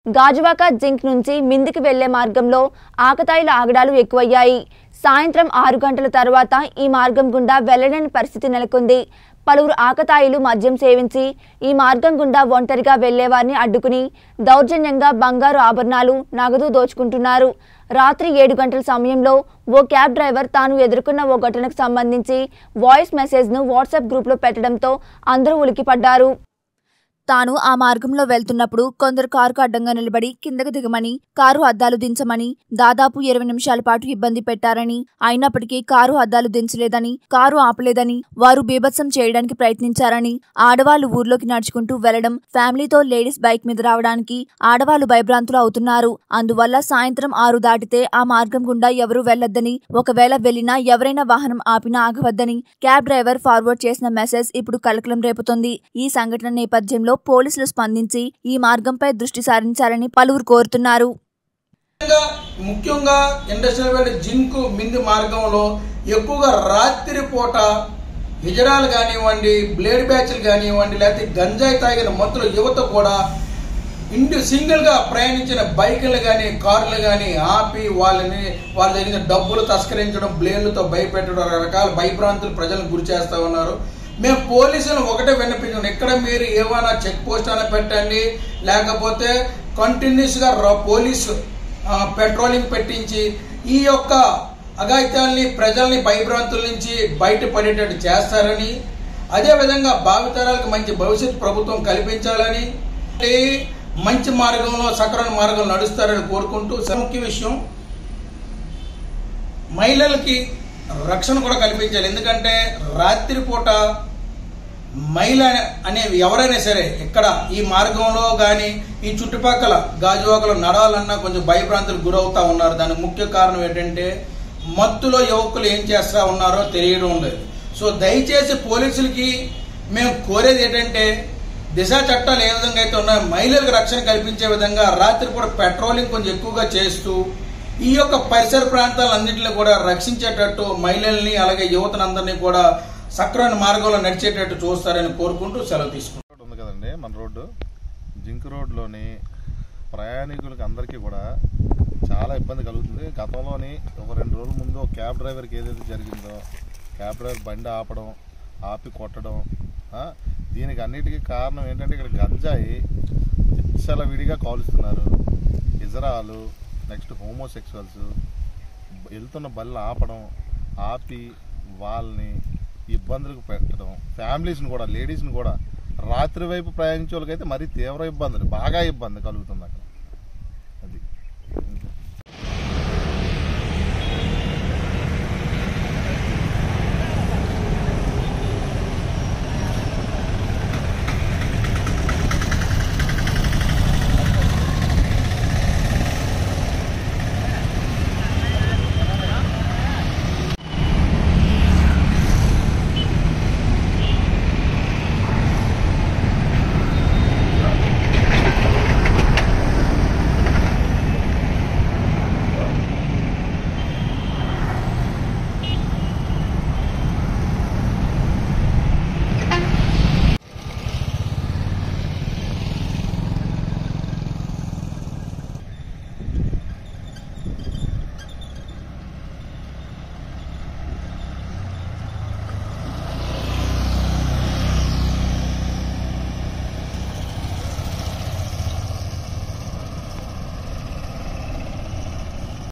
Gajuwaka zinc నుంచి మిందికి వెళ్లే మార్గంలో ఆకతాయిల ఆగడాలు ఎక్కువయ్యాయి సాయంత్రం ఆరు గంటల తర్వాత ఈ మార్గం గుండా వెళ్లలేని పరిస్థితి నెలకొంది పలువురు ఆకతాయిలు మద్యం సేవించి ఈ మార్గం గుండా ఒంటరిగా వెళ్లేవారిని అడ్డుకుని దౌర్జన్యంగా బంగారు ఆభరణాలు నగదు దోచుకుంటున్నారు రాత్రి ఏడు గంటల సమయంలో ఓ క్యాబ్ డ్రైవర్ తాను ఎదుర్కొన్న ఓ ఘటనకు సంబంధించి వాయిస్ మెసేజ్ను వాట్సాప్ గ్రూప్లో పెట్టడంతో అందరూ ఉలికిపడ్డారు తాను ఆ మార్గంలో వెళ్తున్నప్పుడు కొందరు కారుకు అడ్డంగా నిలబడి కిందకు దిగమని కారు అద్దాలు దించమని దాదాపు ఇరవై నిమిషాల పాటు ఇబ్బంది పెట్టారని అయినప్పటికీ కారు అద్దాలు దించలేదని కారు ఆపలేదని వారు బీభత్సం చేయడానికి ప్రయత్నించారని ఆడవాళ్లు ఊర్లోకి నడుచుకుంటూ వెళ్లడం ఫ్యామిలీతో లేడీస్ బైక్ మీద రావడానికి ఆడవాళ్లు భయభ్రాంతులు అవుతున్నారు అందువల్ల సాయంత్రం ఆరు దాటితే ఆ మార్గం గుండా ఎవరూ వెళ్లొద్దని ఒకవేళ వెళ్లినా ఎవరైనా వాహనం ఆపినా ఆగవద్దని క్యాబ్ డ్రైవర్ ఫార్వర్డ్ చేసిన మెసేజ్ ఇప్పుడు కలకలం రేపుతోంది ఈ సంఘటన నేపథ్యంలో పోలీసులు స్పందించి ఈ మార్గంపై దృష్టి సారించాలని పలువురు కోరుతున్నారు ముఖ్యంగా ముఖ్యంగా ఇండస్ట్రియల్ వేడి జింక్ మింది మార్గంలో ఎక్కువగా రాత్రి పూట హిజరాలు కానివ్వండి బ్లేడ్ బ్యాచ్లు కానివ్వండి లేకపోతే గంజాయి తాగిన మంత్రుల యువత కూడా ఇండి సింగిల్ గా ప్రయాణించిన బైకులు కానీ కార్లు కానీ ఆపి వాళ్ళని వాళ్ళ దగ్గర డబ్బులు తస్కరించడం బ్లేడ్లతో భయపెట్టడం రకరకాల భయభ్రాంతులు ప్రజలను గురి చేస్తా ఉన్నారు మేము పోలీసులు ఒకటే విన్నపించాం ఇక్కడ మీరు ఏమైనా చెక్ పోస్ట్ అయినా పెట్టండి లేకపోతే కంటిన్యూస్ గా ర- పోలీసు ఆ, పెట్రోలింగ్ పెట్టించి ఈ యొక్క అఘాయిత్యాల్ని ప్రజల్ని భయభ్రాంతుల నుంచి బయటపడేటట్టు చేస్తారని అదేవిధంగా భావితరాలకు మంచి భవిష్యత్ ప్రభుత్వం కల్పించాలని ఈ మంచి మార్గంలో సక్రమ మార్గంలో నడుస్తారని కోరుకుంటూ ముఖ్య విషయం మహిళలకి రక్షణ కూడా కల్పించాలి ఎందుకంటే రాత్రిపూట మహిళ అనేవి ఎవరైనా సరే ఇక్కడ ఈ మార్గంలో కానీ ఈ చుట్టుపక్కల గాజువాకలో నడాలన్నా కొంచెం భయభ్రాంతులకు గురవుతా ఉన్నారు దానికి ముఖ్య కారణం ఏంటంటే మత్తులో యువకులు ఏం చేస్తా ఉన్నారో తెలియడం లేదు సో దయచేసి పోలీసులకి మేము కోరేది ఏంటంటే దిశ చట్టాలు ఏ విధంగా అయితే ఉన్నాయో మహిళలకు రక్షణ కల్పించే విధంగా రాత్రి కూడా పెట్రోలింగ్ కొంచెం ఎక్కువగా చేస్తూ ఈ యొక్క పరిసర ప్రాంతాలన్నింటినీ కూడా రక్షించేటట్టు మహిళల్ని అలాగే యువతనందరినీ కూడా సక్రమైన మార్గంలో నడిచేటట్టు చూస్తారని కోరుకుంటూ సెలవు తీసుకుంటాం రోడ్ ఉంది కదండి మన రోడ్డు జింక్ రోడ్లోని ప్రయాణికులకి అందరికీ కూడా చాలా ఇబ్బంది కలుగుతుంది గతంలోని ఒక రెండు రోజుల ముందు ఒక క్యాబ్ డ్రైవర్కి ఏదైతే జరిగిందో క్యాబ్ డ్రైవర్ బండి ఆపడం ఆపి కొట్టడం ఆ, దీనికి అన్నిటికీ కారణం ఏంటంటే ఇక్కడ గంజాయి చాలా విడిగా కాలుస్తున్నారు ఇజరాలు నెక్స్ట్ హోమోసెక్సువల్స్ వెళ్తున్న బళ్ళు ఆపడం ఆపి వాళ్ళని ఇబ్బందులకు పెట్టడం ఫ్యామిలీస్ని కూడా లేడీస్ని కూడా రాత్రి వైపు ప్రయాణించే వాళ్ళకైతే మరీ తీవ్ర ఇబ్బందులు బాగా ఇబ్బంది కలుగుతుంది అక్కడ అది